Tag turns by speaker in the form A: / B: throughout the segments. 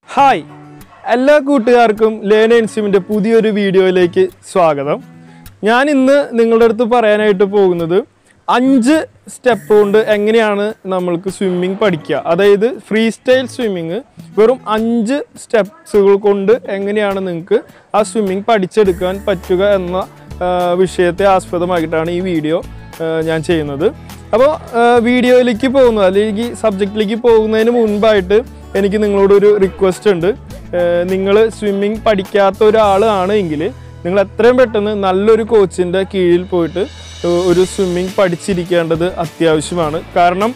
A: hi എല്ലാ കൂട്ടുകാർക്കും learn എൻസിമിൻ്റെ പുതിയൊരു വീഡിയോയിലേക്ക് സ്വാഗതം ഞാൻ ഇന്ന് നിങ്ങളുടെ അടുത്ത് പറയാനായിട്ട് പോകുന്നത് അഞ്ച് സ്റ്റെപ്പ് കൊണ്ട് എങ്ങനെയാണ് നമ്മൾക്ക് സ്വിമ്മിങ് പഠിക്കുക അതായത് ഫ്രീ സ്റ്റൈൽ സ്വിമ്മിങ് വെറും അഞ്ച് സ്റ്റെപ്സുകൾ കൊണ്ട് എങ്ങനെയാണ് നിങ്ങൾക്ക് ആ സ്വിമ്മിങ് പഠിച്ചെടുക്കാൻ പറ്റുക എന്ന ആ, വിഷയത്തെ ആസ്പദമാക്കിയിട്ടാണ് ഈ വീഡിയോ ആ, ഞാൻ ചെയ്യുന്നത് അപ്പോൾ വീഡിയോയിലേക്ക് പോകുന്നത് അല്ലെങ്കിൽ സബ്ജക്റ്റിലേക്ക് പോകുന്നതിന് മുൻപായിട്ട് എനിക്ക് നിങ്ങളോടൊരു റിക്വസ്റ്റ് ഉണ്ട് നിങ്ങൾ സ്വിമ്മിങ് പഠിക്കാത്ത ഒരാളാണ് എങ്കിൽ നിങ്ങൾ എത്രയും പെട്ടെന്ന് നല്ലൊരു കോച്ചിൻ്റെ കീഴിൽ പോയിട്ട് ഏഹ്, ഒരു സ്വിമ്മിങ് പഠിച്ചിരിക്കേണ്ടത് അത്യാവശ്യമാണ് കാരണം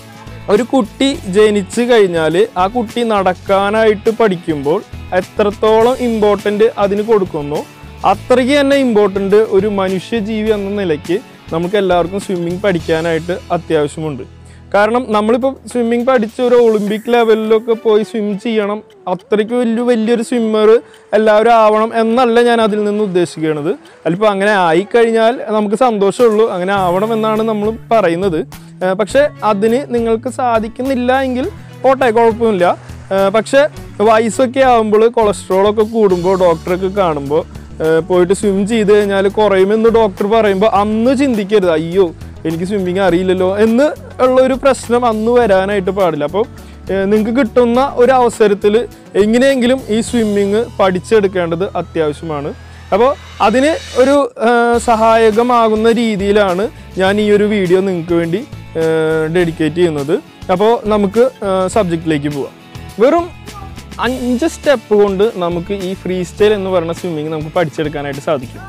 A: ഒരു കുട്ടി ജനിച്ചു കഴിഞ്ഞാൽ ആ കുട്ടി നടക്കാനായിട്ട് പഠിക്കുമ്പോൾ എത്രത്തോളം ഇമ്പോർട്ടൻ്റ് അതിന് കൊടുക്കുന്നു അത്രയ്ക്ക് തന്നെ ഇമ്പോർട്ടൻ്റ് ഒരു മനുഷ്യജീവി എന്ന നിലയ്ക്ക് നമുക്ക് എല്ലാവർക്കും സ്വിമ്മിങ് പഠിക്കാനായിട്ട് അത്യാവശ്യമുണ്ട് കാരണം നമ്മളിപ്പോൾ സ്വിമ്മിങ് പഠിച്ച് ഒരു ഒളിമ്പിക് ലെവലിലൊക്കെ പോയി സ്വിം ചെയ്യണം അത്രയ്ക്ക് വലിയ വലിയൊരു സ്വിമ്മർ എല്ലാവരും ആവണം എന്നല്ല ഞാൻ അതിൽ നിന്ന് ഉദ്ദേശിക്കുന്നത് അതിലിപ്പോൾ അങ്ങനെ ആയിക്കഴിഞ്ഞാൽ നമുക്ക് സന്തോഷമുള്ളൂ അങ്ങനെ ആവണം എന്നാണ് നമ്മൾ പറയുന്നത് ഏഹ് പക്ഷേ അതിന് നിങ്ങൾക്ക് സാധിക്കുന്നില്ല എങ്കിൽ പോട്ടെ കുഴപ്പമില്ല ഏഹ് പക്ഷേ വയസ്സൊക്കെ ആകുമ്പോൾ കൊളസ്ട്രോളൊക്കെ കൂടുമ്പോൾ ഡോക്ടറൊക്കെ കാണുമ്പോൾ ഏഹ് പോയിട്ട് സ്വിം ചെയ്ത് കഴിഞ്ഞാൽ കുറയുമെന്ന് ഡോക്ടർ പറയുമ്പോൾ അന്ന് ചിന്തിക്കരുത് അയ്യോ എനിക്ക് സ്വിമ്മിങ് അറിയില്ലല്ലോ എന്ന് ഉള്ള ഒരു പ്രശ്നം അന്ന് വരാനായിട്ട് പാടില്ല അപ്പോൾ നിങ്ങൾക്ക് കിട്ടുന്ന ഒരു അവസരത്തിൽ എങ്ങനെയെങ്കിലും ഈ സ്വിമ്മിങ് പഠിച്ചെടുക്കേണ്ടത് അത്യാവശ്യമാണ് അപ്പോൾ അതിന് ഒരു ഏഹ് സഹായകമാകുന്ന രീതിയിലാണ് ഞാൻ ഈ ഒരു വീഡിയോ നിങ്ങൾക്ക് വേണ്ടി ഡെഡിക്കേറ്റ് ചെയ്യുന്നത് അപ്പോൾ നമുക്ക് സബ്ജക്റ്റിലേക്ക് പോവാം വെറും അഞ്ച് സ്റ്റെപ്പ് കൊണ്ട് നമുക്ക് ഈ ഫ്രീ സ്റ്റൈൽ എന്ന് പറയുന്ന സ്വിമ്മിങ് നമുക്ക് പഠിച്ചെടുക്കാനായിട്ട് സാധിക്കും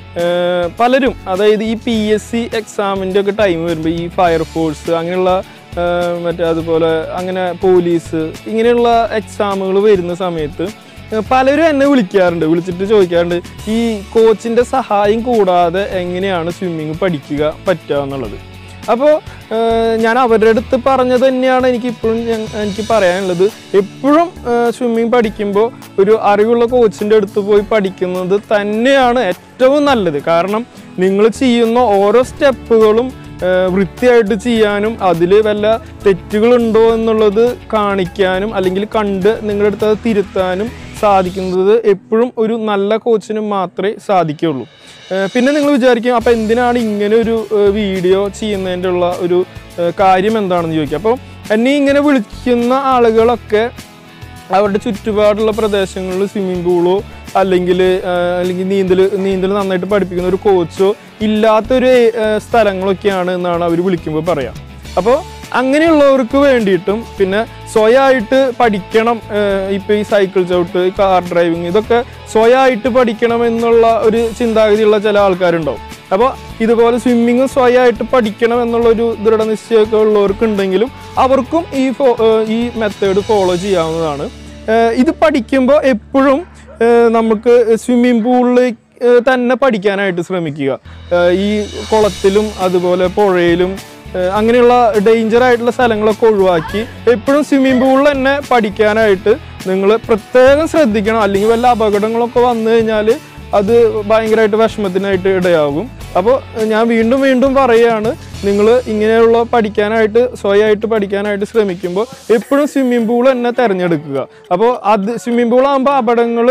A: ഏഹ് പലരും അതായത് ഈ പി എസ് സി എക്സാമിൻ്റെ ഒക്കെ ടൈം വരുമ്പോൾ ഈ ഫയർഫോഴ്സ് അങ്ങനെയുള്ള ഏഹ് മറ്റേ അതുപോലെ അങ്ങനെ പോലീസ് ഇങ്ങനെയുള്ള എക്സാമുകൾ വരുന്ന സമയത്ത് ഏഹ് പലരും എന്നെ വിളിക്കാറുണ്ട് വിളിച്ചിട്ട് ചോദിക്കാറുണ്ട് ഈ കോച്ചിൻ്റെ സഹായം കൂടാതെ എങ്ങനെയാണ് സ്വിമ്മിങ് പഠിക്കുക പറ്റുക എന്നുള്ളത് അപ്പോൾ ഞാൻ അവരുടെ അടുത്ത് പറഞ്ഞത് തന്നെയാണ് എനിക്ക് ഇപ്പോഴും എനിക്ക് പറയാനുള്ളത് എപ്പോഴും സ്വിമ്മിങ് പഠിക്കുമ്പോൾ ഒരു അറിവുള്ള കോച്ചിൻ്റെ അടുത്ത് പോയി പഠിക്കുന്നത് തന്നെയാണ് ഏറ്റവും നല്ലത് കാരണം നിങ്ങൾ ചെയ്യുന്ന ഓരോ സ്റ്റെപ്പുകളും ഏഹ് വൃത്തിയായിട്ട് ചെയ്യാനും അതിൽ വല്ല തെറ്റുകളുണ്ടോ എന്നുള്ളത് കാണിക്കാനും അല്ലെങ്കിൽ കണ്ട് നിങ്ങളുടെ അടുത്ത് അത് തിരുത്താനും സാധിക്കുന്നത് എപ്പോഴും ഒരു നല്ല കോച്ചിന് മാത്രമേ സാധിക്കുകയുള്ളൂ ഏഹ് പിന്നെ നിങ്ങൾ വിചാരിക്കും അപ്പോൾ എന്തിനാണ് ഇങ്ങനെ ഒരു ഏഹ് വീഡിയോ ചെയ്യുന്നതിൻ്റെ ഉള്ള ഒരു ഏഹ് കാര്യം എന്താണെന്ന് ചോദിക്കുക അപ്പോൾ എന്നെ ഇങ്ങനെ വിളിക്കുന്ന ആളുകളൊക്കെ അവരുടെ ചുറ്റുപാടുള്ള പ്രദേശങ്ങളിൽ സ്വിമ്മിംഗ് പൂളോ അല്ലെങ്കിൽ അല്ലെങ്കിൽ നീന്തൽ നീന്തൽ നന്നായിട്ട് പഠിപ്പിക്കുന്ന ഒരു കോച്ചോ ഇല്ലാത്തൊരു ഏഹ് സ്ഥലങ്ങളൊക്കെയാണ് എന്നാണ് അവർ വിളിക്കുമ്പോൾ പറയാം അപ്പോൾ അങ്ങനെയുള്ളവർക്ക് വേണ്ടിയിട്ടും പിന്നെ സ്വയമായിട്ട് പഠിക്കണം ഇപ്പോൾ ഈ സൈക്കിൾ ചവിട്ട് ഈ കാർ ഡ്രൈവിങ് ഇതൊക്കെ സ്വയമായിട്ട് പഠിക്കണം എന്നുള്ള ഒരു ചിന്താഗതിയുള്ള ചില ആൾക്കാരുണ്ടാവും അപ്പോൾ ഇതുപോലെ സ്വിമ്മിങ് സ്വയമായിട്ട് പഠിക്കണം എന്നുള്ള ഒരു ദൃഢനിശ്ചയമൊക്കെ ഉള്ളവർക്ക് ഉണ്ടെങ്കിലും അവർക്കും ഈ ഫോ ഏഹ് ഈ മെത്തേഡ് ഫോളോ ചെയ്യാവുന്നതാണ് ഏഹ് ഇത് പഠിക്കുമ്പോൾ എപ്പോഴും ഏഹ് നമുക്ക് സ്വിമ്മിംഗ് പൂളിൽ തന്നെ പഠിക്കാനായിട്ട് ശ്രമിക്കുക ഏഹ് ഈ കുളത്തിലും അതുപോലെ പുഴയിലും ഏഹ് അങ്ങനെയുള്ള ഡേഞ്ചർ ആയിട്ടുള്ള സ്ഥലങ്ങളൊക്കെ ഒഴിവാക്കി എപ്പോഴും സ്വിമ്മിംഗ് പൂളിൽ തന്നെ പഠിക്കാനായിട്ട് നിങ്ങൾ പ്രത്യേകം ശ്രദ്ധിക്കണം അല്ലെങ്കിൽ വല്ല അപകടങ്ങളൊക്കെ വന്നു കഴിഞ്ഞാൽ അത് ഭയങ്കരമായിട്ട് വിഷമത്തിനായിട്ട് ഇടയാകും അപ്പോൾ ഞാൻ വീണ്ടും വീണ്ടും പറയുകയാണ് നിങ്ങൾ ഇങ്ങനെയുള്ള പഠിക്കാനായിട്ട് സ്വയമായിട്ട് പഠിക്കാനായിട്ട് ശ്രമിക്കുമ്പോൾ എപ്പോഴും സ്വിമ്മിംഗ് പൂൾ തന്നെ തിരഞ്ഞെടുക്കുക അപ്പോൾ അത് സ്വിമ്മിംഗ് പൂൾ ആകുമ്പോൾ അപകടങ്ങൾ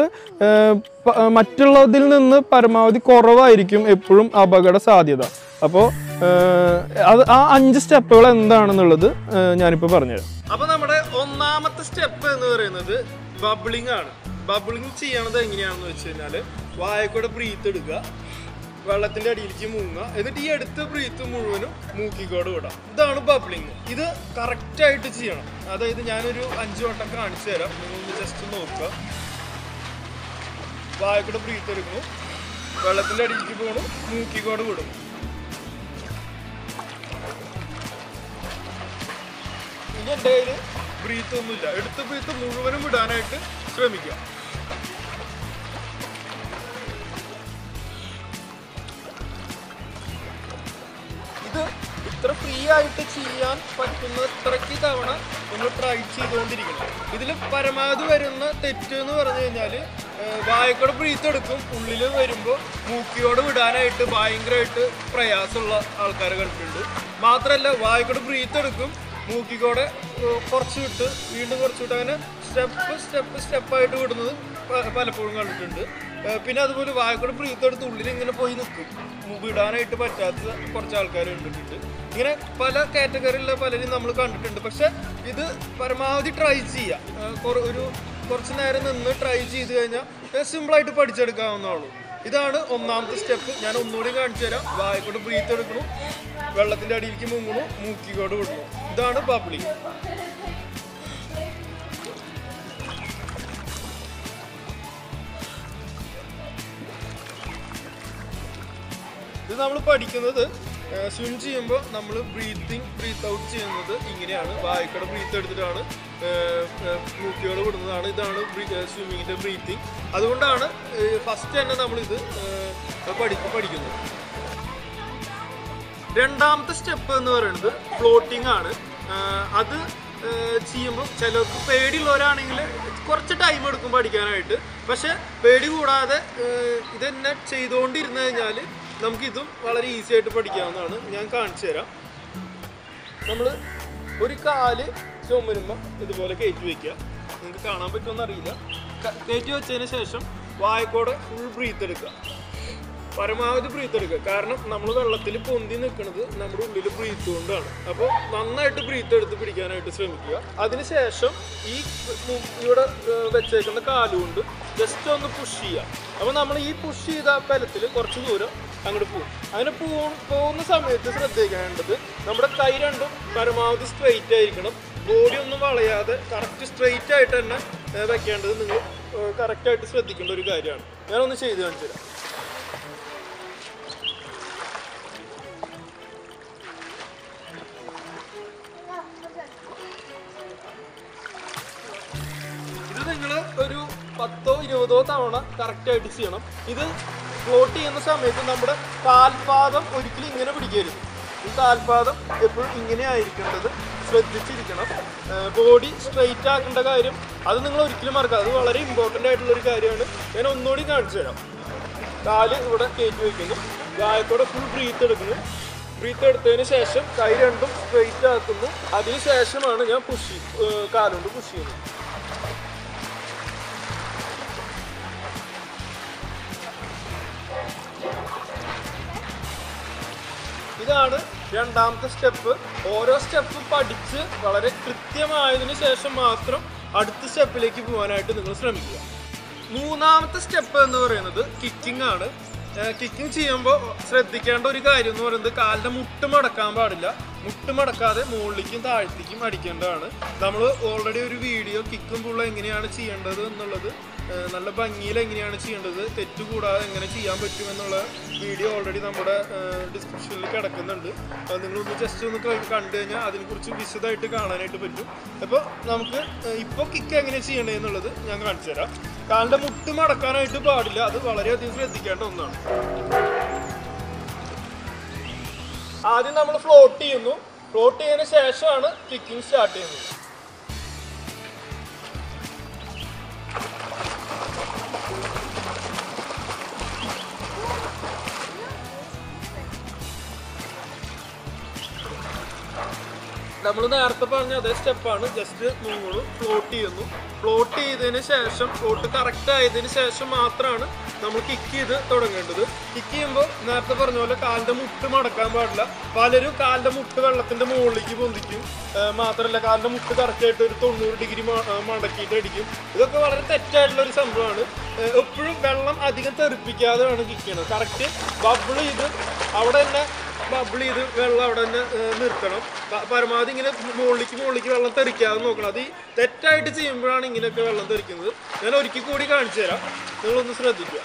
A: മറ്റുള്ളതിൽ നിന്ന് പരമാവധി കുറവായിരിക്കും എപ്പോഴും അപകട സാധ്യത അപ്പോൾ അത് ആ അഞ്ച് സ്റ്റെപ്പുകൾ എന്താണെന്നുള്ളത് ഏഹ് ഞാനിപ്പോൾ പറഞ്ഞുതരാം അപ്പോൾ നമ്മുടെ ഒന്നാമത്തെ സ്റ്റെപ്പ് എന്ന് പറയുന്നത് ബബിളിംഗ് ആണ് ബബിളിംഗ് ചെയ്യണത് എങ്ങനെയാണെന്ന് വെച്ച് കഴിഞ്ഞാൽ വായക്കൂടെ ബ്രീത്ത് എടുക്കുക വെള്ളത്തിന്റെ അടിയിലേക്ക് മുങ്ങുക എന്നിട്ട് ഈ അടുത്ത ബ്രീത്ത് മുഴുവനും മൂക്കിക്കോട് വിടാം ഇതാണ് ബബ്ലിങ് ഇത് കറക്റ്റ് ആയിട്ട് ചെയ്യണം അതായത് ഞാനൊരു അഞ്ചു വട്ടം കാണിച്ചു തരാം നിങ്ങൾ ജസ്റ്റ് നോക്കുക വായക്കൂടെ ബ്രീത്ത് എടുക്കുന്നു വെള്ളത്തിന്റെ അടിയിലേക്ക് പോകണം മൂക്കിക്കോട് വിടും ഇനി എൻ്റെ കയ്യിൽ ബ്രീത്ത് ഒന്നുമില്ല എടുത്ത ബ്രീത്ത് മുഴുവനും വിടാനായിട്ട് ശ്രമിക്കുക ഇത് ഇത്ര ഫ്രീ ആയിട്ട് ചെയ്യാൻ പറ്റുന്ന ഇത്രയ്ക്ക് തവണ നമ്മൾ ട്രൈ ചെയ്തുകൊണ്ടിരിക്കണം ഇതിൽ പരമാവധി വരുന്ന തെറ്റ് എന്ന് പറഞ്ഞു കഴിഞ്ഞാൽ വായക്കൂടെ ബ്രീത്ത് എടുക്കും ഉള്ളിൽ വരുമ്പോൾ മൂക്കിയോട് വിടാനായിട്ട് ഭയങ്കരമായിട്ട് പ്രയാസമുള്ള ആൾക്കാർ കണ്ടിട്ടുണ്ട് മാത്രമല്ല വായക്കൂടെ ബ്രീത്ത് എടുക്കും മൂക്കിക്കോടെ ഏഹ്, കുറച്ച് വിട്ട് വീണ്ടും കുറച്ച് വിട്ട് അങ്ങനെ സ്റ്റെപ്പ് സ്റ്റെപ്പ് സ്റ്റെപ്പായിട്ട് വിടുന്നത് പ- പലപ്പോഴും കണ്ടിട്ടുണ്ട് ഏഹ് പിന്നെ അതുപോലെ വായക്കൂടെ ബ്രീത്ത് എടുത്ത് ഉള്ളിൽ ഇങ്ങനെ പോയി നിൽക്കും മു- വിടാനായിട്ട് പറ്റാത്ത കുറച്ച് ആൾക്കാർ കണ്ടിട്ടുണ്ട് ഇങ്ങനെ പല കാറ്റഗറിയിലുള്ള പലരും നമ്മൾ കണ്ടിട്ടുണ്ട് പക്ഷെ ഇത് പരമാവധി ട്രൈ ചെയ്യുക ഏഹ് കുറ- ഒരു കുറച്ച് നേരം നിന്ന് ട്രൈ ചെയ്ത് കഴിഞ്ഞാൽ സിമ്പിളായിട്ട് പഠിച്ചെടുക്കാവുന്നതാണ് ഇതാണ് ഒന്നാമത്തെ സ്റ്റെപ്പ് ഞാൻ ഒന്നുകൂടി കാണിച്ചു തരാം വായക്കൂടെ ബ്രീത്ത് എടുക്കണു വെള്ളത്തിന്റെ അടിയിലേക്ക് മുങ്ങണു മൂക്കിക്കോട് വിടണു ഇതാണ് ബബ്ലി ഇത് നമ്മൾ പഠിക്കുന്നത് സ്വിം ചെയ്യുമ്പോൾ നമ്മൾ ബ്രീത്തിങ് ബ്രീത്ത് ഔട്ട് ചെയ്യുന്നത് ഇങ്ങനെയാണ് വായക്കട ബ്രീത്ത് എടുത്തിട്ടാണ് മൂക്കിയോട് വിടുന്നതാണ് ഇതാണ് സ്വിമ്മിങ്ങിൻ്റെ ബ്രീത്തിങ് അതുകൊണ്ടാണ് ഫസ്റ്റ് തന്നെ നമ്മളിത് പഠിക്കും പഠിക്കുന്നത് രണ്ടാമത്തെ സ്റ്റെപ്പ് എന്ന് പറയുന്നത് ഫ്ലോട്ടിംഗ് ആണ് ആഹ് അത് ചെയ്യുമ്പോൾ ചിലർക്ക് പേടിയുള്ളവരാണെങ്കിൽ കുറച്ച് ടൈം എടുക്കും പഠിക്കാനായിട്ട് പക്ഷെ പേടി കൂടാതെ ആഹ് ഇതന്നെ ചെയ്തുകൊണ്ടിരുന്നു കഴിഞ്ഞാൽ നമുക്കിതും വളരെ ഈസി ആയിട്ട് പഠിക്കാവുന്നതാണ് ഞാൻ കാണിച്ചു തരാം നമ്മൾ ഒരു കാല് ചുമരുമ്പ ഇതുപോലെ കയറ്റി വെക്കുക നിങ്ങൾക്ക് കാണാൻ പറ്റുമെന്ന് അറിയില്ല ക- കയറ്റി വെച്ചതിന് ശേഷം വായക്കോടെ ഫുൾ ബ്രീത്ത് എടുക്കുക പരമാവധി ബ്രീത്ത് എടുക്കുക കാരണം നമ്മൾ വെള്ളത്തിൽ പൊന്തി നിൽക്കുന്നത് നമ്മുടെ ഉള്ളിൽ ബ്രീത്ത് കൊണ്ടാണ് അപ്പോൾ നന്നായിട്ട് ബ്രീത്ത് എടുത്ത് പിടിക്കാനായിട്ട് ശ്രമിക്കുക അതിനുശേഷം ഈ മു- ഇവിടെ ഏഹ്, വെച്ചേക്കുന്ന കാലുകൊണ്ട് ജസ്റ്റ് ഒന്ന് പുഷ് ചെയ്യുക അപ്പോൾ നമ്മൾ ഈ പുഷ് ചെയ്ത ബലത്തിൽ കുറച്ച് ദൂരം അങ്ങോട്ട് പോകും അങ്ങനെ പോ പോകുന്ന സമയത്ത് ശ്രദ്ധിക്കേണ്ടത് നമ്മുടെ കൈ രണ്ടും പരമാവധി സ്ട്രെയിറ്റ് ആയിരിക്കണം ബോഡി ഒന്നും വളയാതെ കറക്റ്റ് സ്ട്രെയിറ്റ് ആയിട്ട് തന്നെ ഏഹ്, വെക്കേണ്ടത് നിങ്ങൾ കറക്റ്റായിട്ട് ശ്രദ്ധിക്കേണ്ട ഒരു കാര്യമാണ് ഞാനൊന്ന് ചെയ്ത് കാണിച്ചു തരാം ഇത് നിങ്ങൾ ഒരു പത്തോ ഇരുപതോ തവണ കറക്റ്റ് ആയിട്ട് ചെയ്യണം ഇത് ഫ്ലോട്ട് ചെയ്യുന്ന സമയത്ത് നമ്മുടെ കാൽപാദം ഒരിക്കലും ഇങ്ങനെ പിടിക്കരുത് ഈ കാൽപാദം എപ്പോഴും ഇങ്ങനെ ആയിരിക്കേണ്ടത് ശ്രദ്ധിച്ചിരിക്കണം ബോഡി സ്ട്രെയിറ്റ് ആക്കേണ്ട കാര്യം അത് നിങ്ങൾ ഒരിക്കലും മറക്കുക അത് വളരെ ഇമ്പോർട്ടൻ്റ് ആയിട്ടുള്ള ഒരു കാര്യമാണ് ഞാൻ ഒന്നുകൂടി കാണിച്ചു തരാം കാല് ഇവിടെ കയറ്റി വയ്ക്കുന്നു ഗായത്തോടെ ഫുൾ ബ്രീത്ത് എടുക്കുന്നു ബ്രീത്ത് എടുത്തതിന് ശേഷം കൈ രണ്ടും സ്ട്രെയിറ്റ് ആക്കുന്നു അതിന് ശേഷമാണ് ഞാൻ പുഷ് കാലുകൊണ്ട് പുഷ് ചെയ്യുന്നത് ഇതാണ് രണ്ടാമത്തെ സ്റ്റെപ്പ് ഓരോ സ്റ്റെപ്പ് പഠിച്ച് വളരെ കൃത്യമായതിനു ശേഷം മാത്രം അടുത്ത സ്റ്റെപ്പിലേക്ക് പോകാനായിട്ട് നിങ്ങൾ ശ്രമിക്കുക മൂന്നാമത്തെ സ്റ്റെപ്പ് എന്ന് പറയുന്നത് കിക്കിംഗ് ആണ് കിക്കിംഗ് ചെയ്യുമ്പോൾ ശ്രദ്ധിക്കേണ്ട ഒരു കാര്യം എന്ന് പറയുന്നത് കാലിന്റെ മുട്ട് മടക്കാൻ പാടില്ല മുട്ട് മടക്കാതെ മുകളിലേക്കും താഴത്തേക്കും അടിക്കേണ്ടതാണ് നമ്മൾ ഓൾറെഡി ഒരു വീഡിയോ കിക്കും പുള്ള എങ്ങനെയാണ് ചെയ്യേണ്ടത് എന്നുള്ളത് ഏഹ് നല്ല ഭംഗിയിൽ എങ്ങനെയാണ് ചെയ്യേണ്ടത് തെറ്റ് കൂടാതെ എങ്ങനെ ചെയ്യാൻ പറ്റും എന്നുള്ള വീഡിയോ ഓൾറെഡി നമ്മുടെ ഡിസ്ക്രിപ്ഷനിൽ കിടക്കുന്നുണ്ട് അത് നിങ്ങളൊന്ന് ജസ്റ്റ് ഒന്ന് ക- കണ്ടു കഴിഞ്ഞാൽ അതിനെക്കുറിച്ച് വിശദമായിട്ട് കാണാനായിട്ട് പറ്റും അപ്പോൾ നമുക്ക് ഇപ്പോൾ കിക്ക് എങ്ങനെ ചെയ്യേണ്ടത് എന്നുള്ളത് ഞാൻ കാണിച്ചു തരാം കാലിൻ്റെ മുട്ട് മടക്കാനായിട്ട് പാടില്ല അത് വളരെയധികം ശ്രദ്ധിക്കേണ്ട ഒന്നാണ് ആദ്യം നമ്മൾ ഫ്ലോട്ട് ചെയ്യുന്നു ഫ്ലോട്ട് ചെയ്തതിന് ശേഷമാണ് കിക്കിംഗ് സ്റ്റാർട്ട് ചെയ്യുന്നത് നമ്മൾ നേരത്തെ പറഞ്ഞ അതേ സ്റ്റെപ്പാണ് ജസ്റ്റ് മുങ്ങുന്നു ഫ്ലോട്ട് ചെയ്യുന്നു ഫ്ലോട്ട് ചെയ്തതിന് ശേഷം ഫ്ലോട്ട് കറക്റ്റ് ആയതിന് ശേഷം മാത്രമാണ് നമ്മൾ കിക്ക് ചെയ്ത് തുടങ്ങേണ്ടത് കിക്ക് ചെയ്യുമ്പോൾ നേരത്തെ പറഞ്ഞ പോലെ കാലിന്റെ മുട്ട് മടക്കാൻ പാടില്ല പലരും കാലിന്റെ മുട്ട് വെള്ളത്തിന്റെ മുകളിലേക്ക് പൊന്തിക്കും ആ, മാത്രമല്ല കാലിന്റെ മുട്ട് കറക്റ്റായിട്ട് ഒരു തൊണ്ണൂറ് ഡിഗ്രി മടക്കിയിട്ട് അടിക്കും ഇതൊക്കെ വളരെ തെറ്റായിട്ടുള്ള ഒരു സംഭവമാണ് എപ്പോഴും വെള്ളം അധികം തെറിപ്പിക്കാതെ വേണം കിക്ക് ചെയ്യണം കറക്റ്റ് ബബിൾ ചെയ്ത് അവിടെ തന്നെ ബബിൾ ചെയ്ത് വെള്ളം അവിടെ തന്നെ ഏഹ്, നിർത്തണം പ- പരമാവധി ഇങ്ങനെ മുകളിലേക്ക് മുകളിലേക്ക് വെള്ളം തെറിക്കാതെ നോക്കണം അത് ഈ തെറ്റായിട്ട് ചെയ്യുമ്പോഴാണ് ഇങ്ങനെയൊക്കെ വെള്ളം തെറിക്കുന്നത് ഞാൻ ഒരിക്കൽ കൂടി കാണിച്ചു തരാം നിങ്ങളൊന്ന് ശ്രദ്ധിക്കുക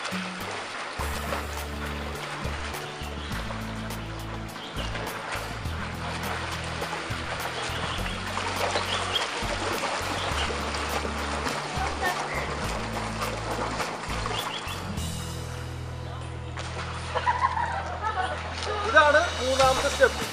A: ഇതാണ് മൂന്നാമത്തെ സ്റ്റെപ്പ്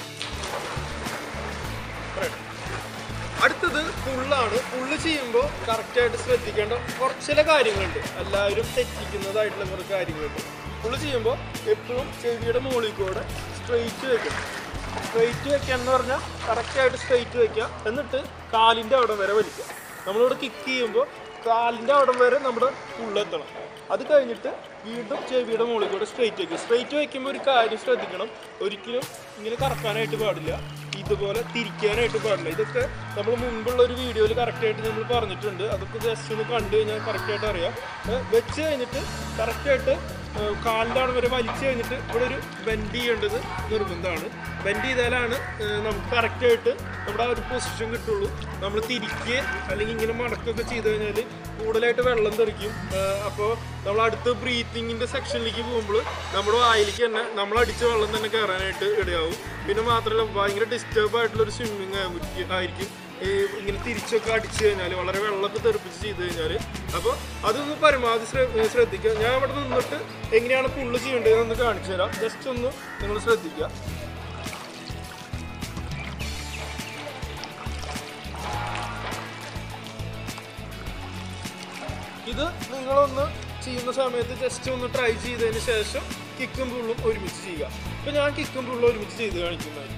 A: അടുത്തത് പുള്ളാണ് പുള്ള് ചെയ്യുമ്പോൾ കറക്റ്റായിട്ട് ശ്രദ്ധിക്കേണ്ട കുറച്ച് ചില കാര്യങ്ങളുണ്ട് എല്ലാവരും തെറ്റിക്കുന്നതായിട്ടുള്ള കുറച്ച് കാര്യങ്ങളുണ്ട് പുള്ള് ചെയ്യുമ്പോൾ എപ്പോഴും ചെവിയുടെ മുകളിൽ കൂടെ സ്ട്രെയിറ്റ് വെക്കണം സ്ട്രെയിറ്റ് വെക്കുക എന്ന് പറഞ്ഞാൽ കറക്റ്റായിട്ട് സ്ട്രെയിറ്റ് വെക്കുക എന്നിട്ട് കാലിൻ്റെ അവിടെ വരെ വലിക്കുക നമ്മളിവിടെ കിക്ക് ചെയ്യുമ്പോൾ കാലിൻ്റെ അവിടെ വരെ നമ്മുടെ ഉള്ളെത്തണം അത് കഴിഞ്ഞിട്ട് വീണ്ടും ചെവിയുടെ മുകളിൽ കൂടെ സ്ട്രെയിറ്റ് വയ്ക്കും സ്ട്രെയിറ്റ് വയ്ക്കുമ്പോൾ ഒരു കാര്യം ശ്രദ്ധിക്കണം ഒരിക്കലും ഇങ്ങനെ കറക്കാനായിട്ട് പാടില്ല ഇതുപോലെ തിരിക്കാനായിട്ട് പാടില്ല ഇതൊക്കെ നമ്മൾ മുൻപുള്ള ഒരു വീഡിയോയിൽ കറക്റ്റായിട്ട് നമ്മൾ പറഞ്ഞിട്ടുണ്ട് അതൊക്കെ ജസ്റ്റ് ഒന്ന് കണ്ടു കഴിഞ്ഞാൽ കറക്റ്റായിട്ട് അറിയാം ഏ, വെച്ച് കഴിഞ്ഞിട്ട് കറക്റ്റായിട്ട് കാലിൻ്റെ അവിടെ വരെ വലിച്ചു കഴിഞ്ഞിട്ട് ഇവിടെ ഒരു ബെൻഡ് ചെയ്യേണ്ടത് നിർബന്ധമാണ് ബെൻഡ് ചെയ്താലാണ് ഏ, നമുക്ക് കറക്റ്റായിട്ട് നമ്മുടെ ആ ഒരു പൊസിഷൻ കിട്ടുള്ളൂ നമ്മൾ തിരിക്കുക അല്ലെങ്കിൽ ഇങ്ങനെ മടക്കൊക്കെ ചെയ്ത് കഴിഞ്ഞാൽ കൂടുതലായിട്ട് വെള്ളം തെറിക്കും അപ്പോൾ നമ്മൾ അടുത്ത ബ്രീത്തിങ്ങിൻ്റെ സെക്ഷനിലേക്ക് പോകുമ്പോൾ നമ്മുടെ വായിലേക്ക് തന്നെ നമ്മൾ അടിച്ച വെള്ളം തന്നെ കയറാനായിട്ട് ഇടയാവും പിന്നെ മാത്രമല്ല ഭയങ്കര ഡിസ്റ്റർബ് ആയിട്ടുള്ള ഒരു സ്വിമ്മിങ് ആയിരിക്കും ഈ ഇങ്ങനെ തിരിച്ചൊക്കെ അടിച്ചു കഴിഞ്ഞാൽ വളരെ വെള്ളമൊക്കെ തെറിപ്പിച്ച് ചെയ്ത് കഴിഞ്ഞാൽ അപ്പോൾ അതൊന്ന് പരമാവധി ശ്ര- ശ്രദ്ധിക്കുക ഞാൻ അവിടെ നിന്നിട്ട് എങ്ങനെയാണ് പുള്ള് ചെയ്യേണ്ടതെന്ന് കാണിച്ചു തരാം ജസ്റ്റ് ഒന്ന് നിങ്ങൾ ശ്രദ്ധിക്കുക ഇത് നിങ്ങളൊന്ന് ചെയ്യുന്ന സമയത്ത് ജസ്റ്റ് ഒന്ന് ട്രൈ ചെയ്തതിന് ശേഷം കിക്കും പുള്ളും ഒരുമിച്ച് ചെയ്യുക ഇപ്പൊ ഞാൻ കിക്കും പുള്ളും ഒരുമിച്ച് ചെയ്ത് കാണിക്കുന്നതായിരിക്കും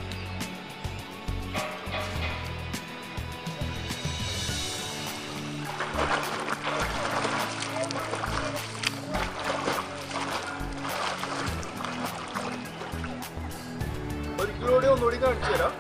A: ഒരിക്കലൂടെ ഒന്നുകൂടി കാണിച്ചു തരാം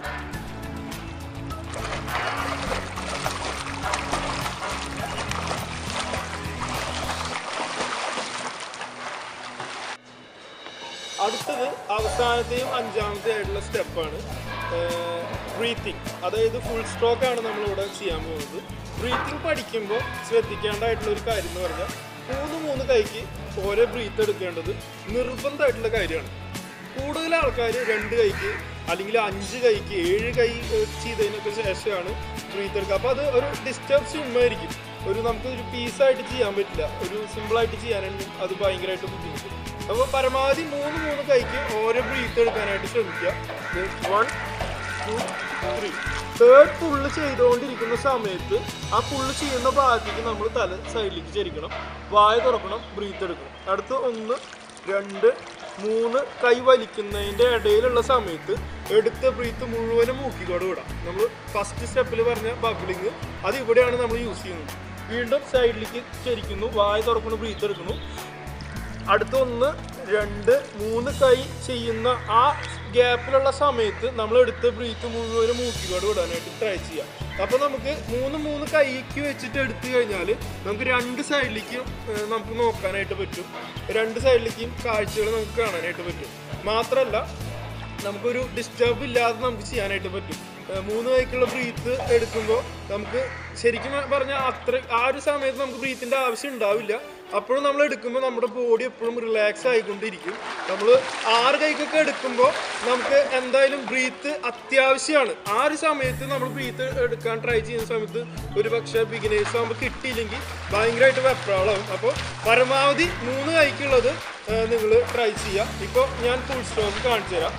A: അടുത്തത് അവസാനത്തെയും അഞ്ചാമത്തെ ആയിട്ടുള്ള സ്റ്റെപ്പാണ് ബ്രീത്തിങ് അതായത് ഫുൾ സ്ട്രോക്ക് ആണ് നമ്മളിവിടെ ചെയ്യാൻ പോകുന്നത് ബ്രീത്തിങ് പഠിക്കുമ്പോൾ ശ്രദ്ധിക്കേണ്ടതായിട്ടുള്ള ഒരു കാര്യം എന്ന് പറഞ്ഞാൽ മൂന്ന് മൂന്ന് കൈക്ക് ഓരോ ബ്രീത്ത് എടുക്കേണ്ടത് നിർബന്ധമായിട്ടുള്ള കാര്യമാണ് കൂടുതൽ ആൾക്കാർ രണ്ട് കൈക്ക് അല്ലെങ്കിൽ അഞ്ച് കൈക്ക് ഏഴ് കൈ ഏഹ്, ചെയ്തതിനൊക്കെ ശേഷമാണ് ബ്രീത്ത് എടുക്കുക അപ്പോൾ അത് ഒരു ഡിസ്റ്റർബ് സ്വിമ്മായിരിക്കും ഒരു നമുക്ക് ഒരു പീസായിട്ട് ചെയ്യാൻ പറ്റില്ല ഒരു സിമ്പിളായിട്ട് ചെയ്യാനാണെങ്കിൽ അത് ഭയങ്കരമായിട്ട് ബുദ്ധിമുട്ട് അപ്പോൾ പരമാവധി മൂന്ന് മൂന്ന് കൈക്ക് ഓരോ ബ്രീത്ത് എടുക്കാനായിട്ട് ശ്രമിക്കുക one two three third pull ചെയ്തുകൊണ്ടിരിക്കുന്ന സമയത്ത് ആ പുള്ള് ചെയ്യുന്ന ഭാഗത്തേക്ക് നമ്മൾ തല സൈഡിലേക്ക് ചരിക്കണം വായ തുറക്കണം ബ്രീത്ത് എടുക്കണം അടുത്ത് ഒന്ന് രണ്ട് മൂന്ന് കൈ വലിക്കുന്നതിൻ്റെ ഇടയിലുള്ള സമയത്ത് എടുത്ത ബ്രീത്ത് മുഴുവനും മൂക്കിക്കോട് വിടാം നമ്മൾ ഫസ്റ്റ് സ്റ്റെപ്പിൽ പറഞ്ഞ ബബിളിങ് അത് ഇവിടെയാണ് നമ്മൾ യൂസ് ചെയ്യുന്നത് വീണ്ടും സൈഡിലേക്ക് ചരിക്കുന്നു വായ തുറക്കുന്നു ബ്രീത്ത് എടുക്കുന്നു അടുത്ത ഒന്ന് രണ്ട് മൂന്ന് കൈ ചെയ്യുന്ന ആ ഗ്യാപ്പിലുള്ള സമയത്ത് നമ്മൾ എടുത്ത ബ്രീത്ത് മുഴുവനും മൂക്കിക്കോട് വിടാനായിട്ട് ട്രൈ ചെയ്യാം അപ്പോൾ നമുക്ക് മൂന്ന് മൂന്ന് കൈക്ക് വെച്ചിട്ട് എടുത്തു കഴിഞ്ഞാൽ നമുക്ക് രണ്ട് സൈഡിലേക്കും ഏഹ്, നമുക്ക് നോക്കാനായിട്ട് പറ്റും രണ്ട് സൈഡിലേക്കും കാഴ്ചകൾ നമുക്ക് കാണാനായിട്ട് പറ്റും മാത്രമല്ല നമുക്കൊരു ഡിസ്റ്റർബ് ഇല്ലാതെ നമുക്ക് ചെയ്യാനായിട്ട് പറ്റും ഏഹ് മൂന്ന് കൈക്കുള്ള ബ്രീത്ത് എടുക്കുമ്പോൾ നമുക്ക് ശരിക്കും പറഞ്ഞാൽ അത്ര ആ ഒരു സമയത്ത് നമുക്ക് ബ്രീത്തിൻ്റെ ആവശ്യം ഉണ്ടാവില്ല അപ്പോഴും നമ്മൾ എടുക്കുമ്പോൾ നമ്മുടെ ബോഡി എപ്പോഴും റിലാക്സ് ആയിക്കൊണ്ടിരിക്കും നമ്മൾ ആറ് കൈക്കൊക്കെ എടുക്കുമ്പോൾ നമുക്ക് എന്തായാലും ബ്രീത്ത് അത്യാവശ്യമാണ് ആ ഒരു സമയത്ത് നമ്മൾ ബ്രീത്ത് എടുക്കാൻ ട്രൈ ചെയ്യുന്ന സമയത്ത് ഒരു പക്ഷേ ബിഗിനേഴ്സ് ആകുമ്പോൾ കിട്ടിയില്ലെങ്കിൽ ഭയങ്കരമായിട്ട് വെപ്രാളാവും അപ്പോൾ പരമാവധി മൂന്ന് കൈക്കുള്ളത് നിങ്ങൾ ട്രൈ ചെയ്യുക ഇപ്പോൾ ഞാൻ ഫുൾ സ്റ്റോക്ക് കാണിച്ചു തരാം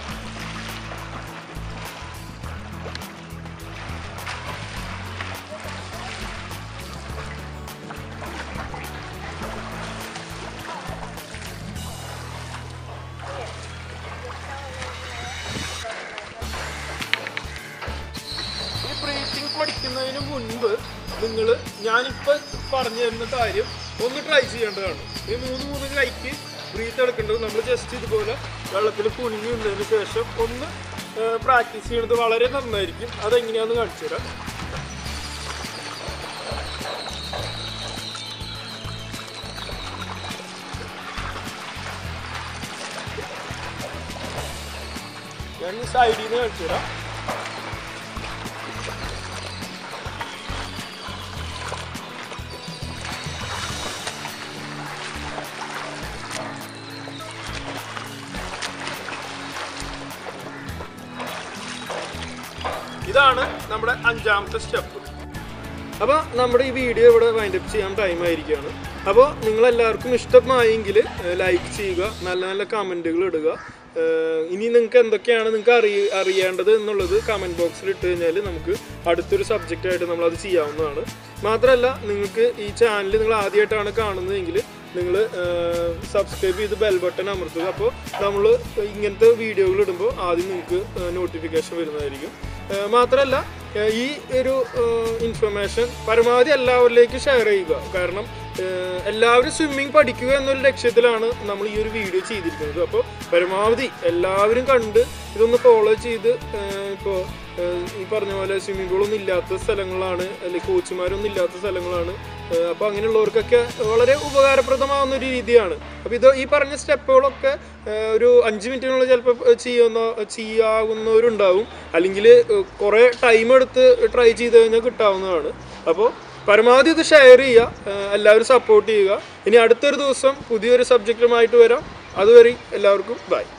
A: ഈ ബ്രീത്തിങ് പഠിക്കുന്നതിന് മുൻപ് നിങ്ങൾ ഞാനിപ്പോൾ പറഞ്ഞു തരുന്ന കാര്യം ഒന്ന് ട്രൈ ചെയ്യേണ്ടതാണ് ഈ മൂന്ന് മൂന്ന് കൈക്ക് ബ്രീത്ത് എടുക്കേണ്ടത് നമ്മൾ ജസ്റ്റ് ഇതുപോലെ വെള്ളത്തിൽ കുനിഞ്ഞു നിന്നതിന് ശേഷം ഒന്ന് പ്രാക്ടീസ് ചെയ്യുന്നത് വളരെ നന്നായിരിക്കും അതെങ്ങനെയാണെന്ന് കാണിച്ചു തരാം ഞാൻ ഈ സൈഡിൽ നിന്ന് കാണിച്ചു തരാം ഇതാണ് നമ്മുടെ അഞ്ചാമത്തെ സ്റ്റെപ്പ് അപ്പോൾ നമ്മുടെ ഈ വീഡിയോ ഇവിടെ വൈൻഡപ്പ് ചെയ്യാൻ ടൈം ആയിരിക്കുകയാണ് അപ്പോൾ നിങ്ങളെല്ലാവർക്കും ഇഷ്ടമായെങ്കിൽ ലൈക്ക് ചെയ്യുക നല്ല നല്ല കമൻറ്റുകൾ ഇടുക ഏഹ് ഇനി നിങ്ങൾക്ക് എന്തൊക്കെയാണ് നിങ്ങൾക്ക് അറിയ അറിയേണ്ടത് എന്നുള്ളത് കമൻറ്റ് ബോക്സിൽ ഇട്ട് കഴിഞ്ഞാൽ നമുക്ക് അടുത്തൊരു സബ്ജക്റ്റായിട്ട് നമ്മളത് ചെയ്യാവുന്നതാണ് മാത്രമല്ല നിങ്ങൾക്ക് ഈ ചാനൽ നിങ്ങൾ ആദ്യമായിട്ടാണ് കാണുന്നതെങ്കിൽ നിങ്ങൾ സബ്സ്ക്രൈബ് ചെയ്ത് ബെൽ ബട്ടൺ അമർത്തുക അപ്പോൾ നമ്മൾ ഇങ്ങനത്തെ വീഡിയോകൾ ഇടുമ്പോൾ ആദ്യം നിങ്ങൾക്ക് നോട്ടിഫിക്കേഷൻ വരുന്നതായിരിക്കും ഏഹ് മാത്രമല്ല ഏഹ് ഈ ഒരു ഇൻഫർമേഷൻ പരമാവധി എല്ലാവരിലേക്കും ഷെയർ ചെയ്യുക കാരണം ഏഹ് എല്ലാവരും സ്വിമ്മിങ് പഠിക്കുക എന്നൊരു ലക്ഷ്യത്തിലാണ് നമ്മൾ ഈ ഒരു വീഡിയോ ചെയ്തിരിക്കുന്നത് അപ്പോൾ പരമാവധി എല്ലാവരും കണ്ട് ഇതൊന്ന് ഫോളോ ചെയ്ത് ഇപ്പോൾ ഈ പറഞ്ഞ പോലെ സ്വിമ്മിംഗ് പൂളൊന്നും ഇല്ലാത്ത സ്ഥലങ്ങളാണ് അല്ലെങ്കിൽ കോച്ചുമാരൊന്നും ഇല്ലാത്ത സ്ഥലങ്ങളാണ് ഏഹ് അപ്പോൾ അങ്ങനെയുള്ളവർക്കൊക്കെ വളരെ ഉപകാരപ്രദമാവുന്ന ഒരു രീതിയാണ് അപ്പോൾ ഇത് ഈ പറഞ്ഞ സ്റ്റെപ്പുകളൊക്കെ ഏഹ് ഒരു അഞ്ച് മിനിറ്റിനുള്ളിൽ ചിലപ്പോൾ ചെയ്യുന്ന ചെയ്യാവുന്നവരുണ്ടാവും അല്ലെങ്കിൽ കുറേ ടൈം എടുത്ത് ട്രൈ ചെയ്ത് കഴിഞ്ഞാൽ കിട്ടാവുന്നതാണ് അപ്പോൾ പരമാവധി ഇത് ഷെയർ ചെയ്യുക ഏഹ് എല്ലാവരും സപ്പോർട്ട് ചെയ്യുക ഇനി അടുത്തൊരു ദിവസം പുതിയൊരു സബ്ജക്റ്റുമായിട്ട് വരാം അതുവരെ എല്ലാവർക്കും ബൈ